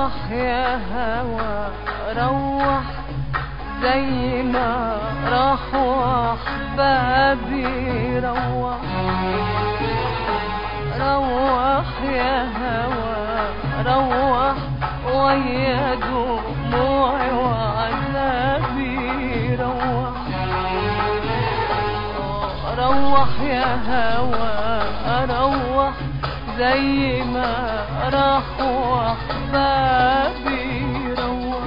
روح يا هوا روح زي ما راحوا احبابي روح روح يا هوا روح ويا دموعي وعذابي روح روح يا هوا روح زي ما راحوا احبابي روح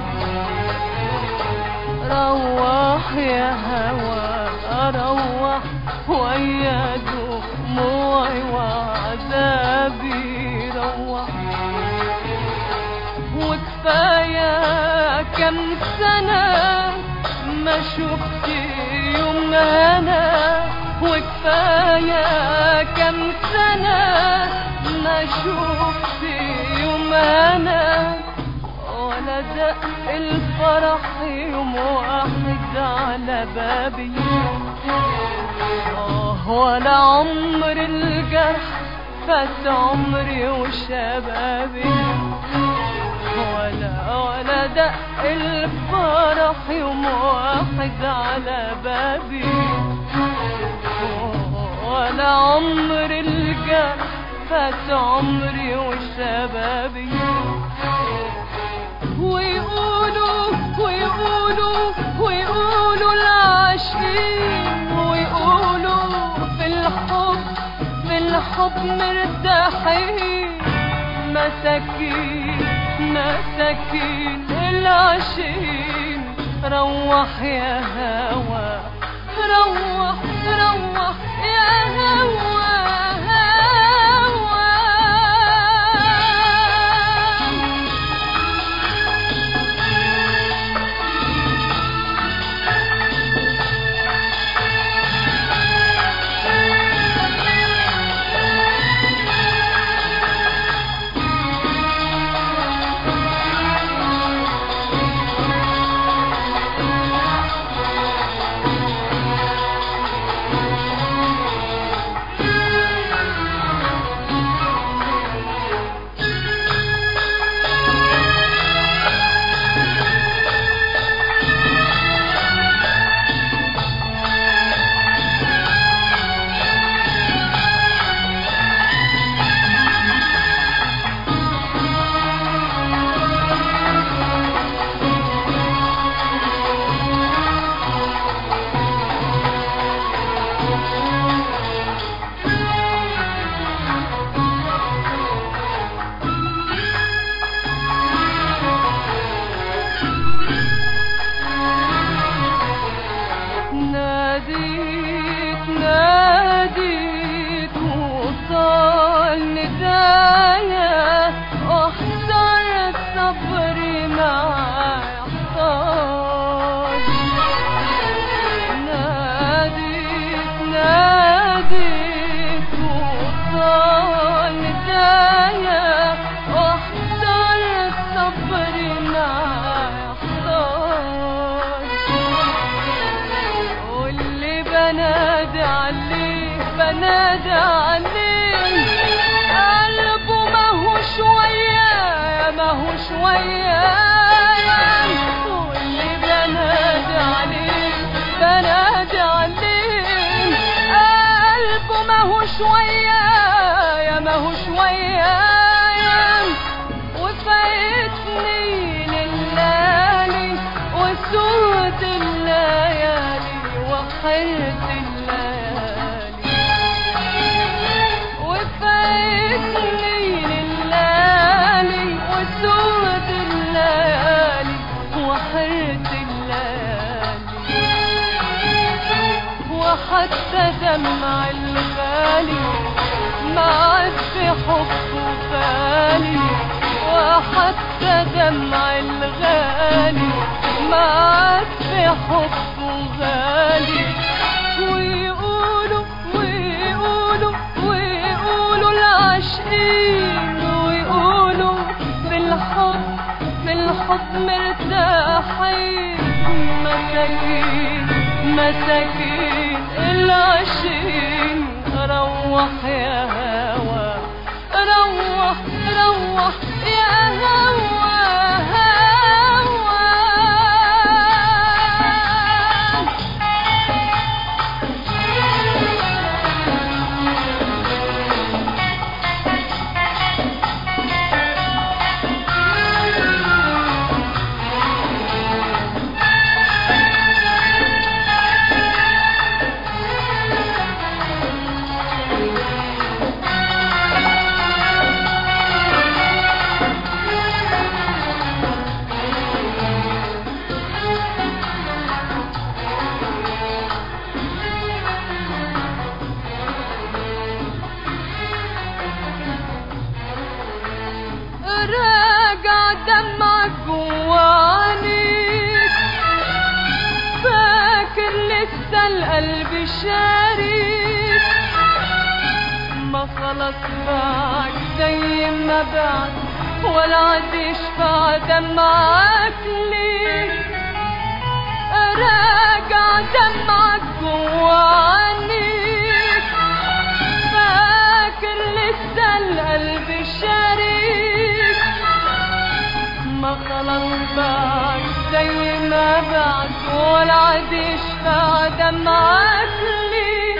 روح يا هوا روح ويا دموعي وعذابي روح وكفاية كم سنة ما شفت يوم أنا وكفاية كم سنة ما شفت يوم أنا ولا دق الفرح يوم واحد على بابي آه ولا عمر الجرح فات عمري وشبابي ولا ولا دق الفرح يوم واحد على بابي ولا عمر الجرح فات عمري وشبابي ويقولوا ويقولوا ويقولوا العاشقين ويقولوا في الحب في الحب مرتاحين مساكين مساكين العاشقين روح يا هوا روح روح يا هوا هوا ناديت ناديت وصال ندايا واحتار صبري معايا احتار ناديت ناديت وصال ندايا واحتار صبري معايا احتار واللي بنادي عليه بنادي عليه قلبه ماهوش ويايا ماهوش ويايا واللي بنادي عليه بنادي عليه قلبه ماهوش ويايا ماهوش ويايا وفايتني لليالي وسود الليالي وحيرة الليالي وفايتني لليالي وسود الليالي وحيرة الليالي وحتى دمع الغالي ما عاد في حبه غالي وحتى دمع الغالي ما عاد في حبه غالي ويقولوا ويقولوا ويقولوا العاشقين ويقولوا في الحب في الحب مرتاحين مساكين مساكين العاشقين روح يا هوا روح روح يا هوا شريك ما خلص معك زي ما بعد ولا عاد يشفع دمعك ليه راجع دمعك جوا عينيك فاكر لسه القلب شريك ما خلص بعد زي ما بعد ولا عاد يشفع دمعك ليه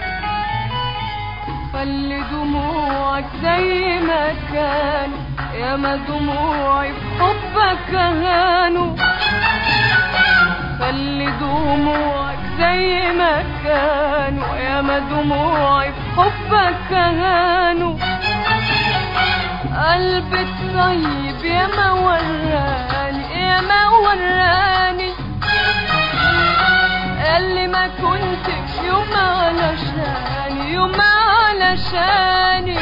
خلي دموعك زي ما كان يا ما دموعي في حبك هانوا خلي دموعك زي ما كانوا يا ما دموعي في حبك هانوا قلبي الطيب يا ما وراني يا ما وراني اللي ما كنتش يوم علشاني يوم علشاني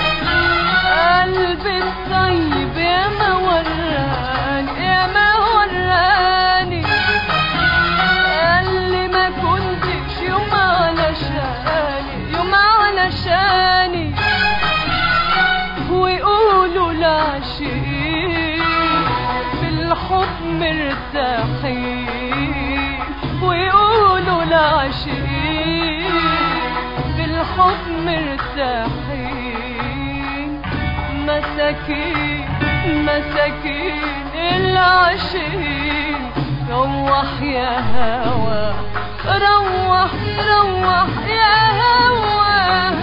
قلبي الطيب يا ما وراني يا ما وراني اللي ما كنتش يوم علشاني يوم علشاني ويقولوا العاشقين بالحب مرتاحين ويقولوا العاشقين بالحب مرتاحين مساكين مساكين العاشقين روح يا هوا روح روح يا هوا